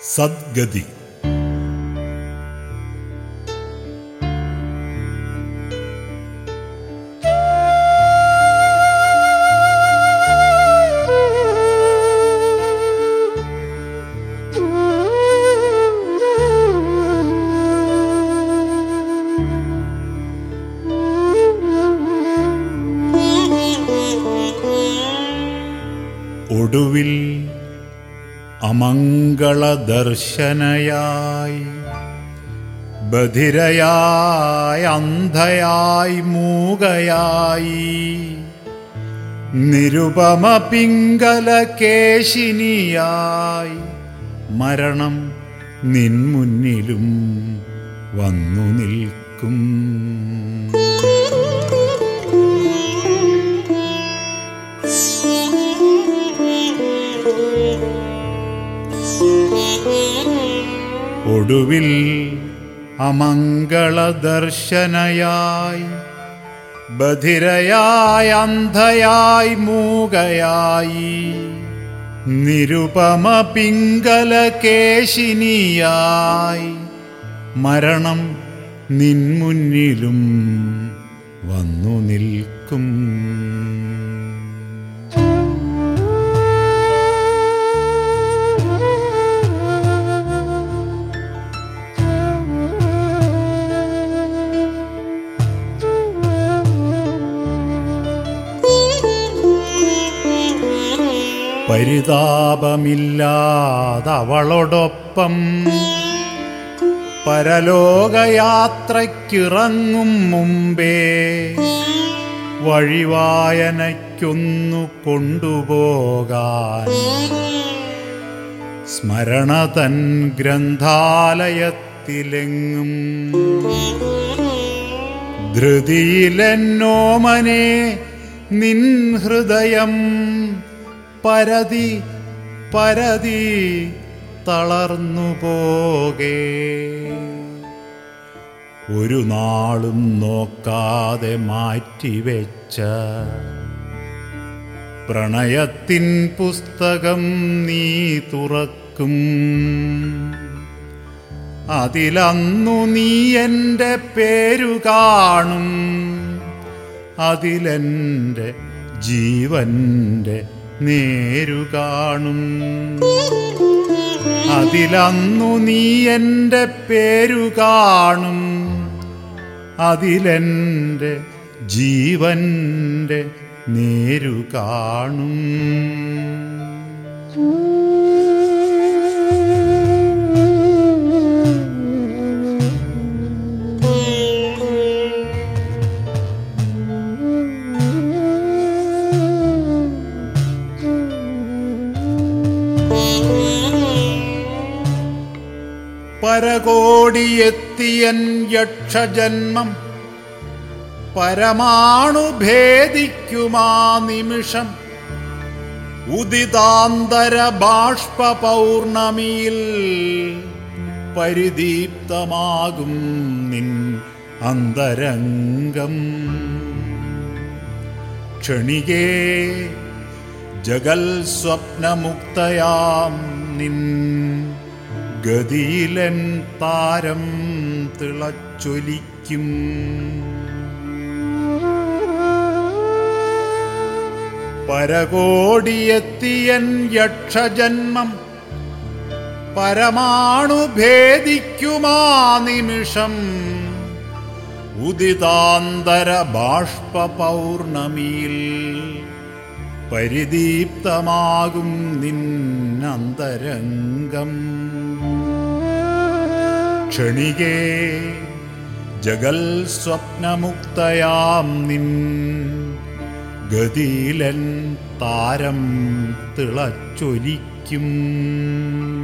സദ്ഗതി ഒടുവിൽ അമംഗളദർശനയായി ബധിരയായി അന്ധയായി മൂകയായി നിരുപമ പിങ്കല കേശിനിയായി മരണം നിൻ മുന്നിലും വന്നു നിൽക്കും ഒടുവിൽ അമംഗളദർശനയായി ബധിരയായി അന്ധയായി മൂകയായി നിരുപമ പിങ്കല കേശിനിയായി മരണം നിൻ മുന്നിലും വന്നു നിൽക്കും പരിതാപമില്ലാതവളോടൊപ്പം പരലോകയാത്രയ്ക്കിറങ്ങും മുമ്പേ വഴിവായനയ്ക്കൊന്നു കൊണ്ടുപോകാൻ സ്മരണ തൻ ഗ്രന്ഥാലയത്തിലെങ്ങും ധൃതിയിലെന്നോമനെ നിൻ ഹൃദയം പരതി പരതി തളർന്നു പോകേ ഒരു നാളും നോക്കാതെ മാറ്റിവെച്ച പ്രണയത്തിൻ പുസ്തകം നീ തുറക്കും അതിലന്നു നീ എൻ്റെ പേരു കാണും അതിലെൻ്റെ ജീവന്റെ നേരു കാണും അതിലന്നു നീ എൻ്റെ പേരു കാണും അതിലെൻ്റെ ജീവന്റെ നേരു കാണും പരകോടിയെത്തിയൻ യക്ഷജന്മം പരമാണു ഭേദിക്കുമാ നിമിഷം ഉദിതാന്തര ബാഷ്പ പൗർണമിയിൽ പരിദീപ്തമാകും നിൻ അന്തരംഗം ക്ഷണികേ ജഗൽ സ്വപ്നമുക്തയാം നിൻ ഗതിയിലൻ താരം തിളച്ചൊലിക്കും പരകോടിയെത്തിയൻ യക്ഷജന്മം പരമാണു ഭേദിക്കുമാ നിമിഷം ഉദിതാന്തര ബാഷ്പ പൗർണമിയിൽ പരിദീപ്തമാകും നിന്നന്തരംഗം ക്ഷണികേ ജഗൽ സ്വപ്നമുക്തയാം നിൻ ഗതിയിലൻ താരം തിളച്ചൊലിക്കും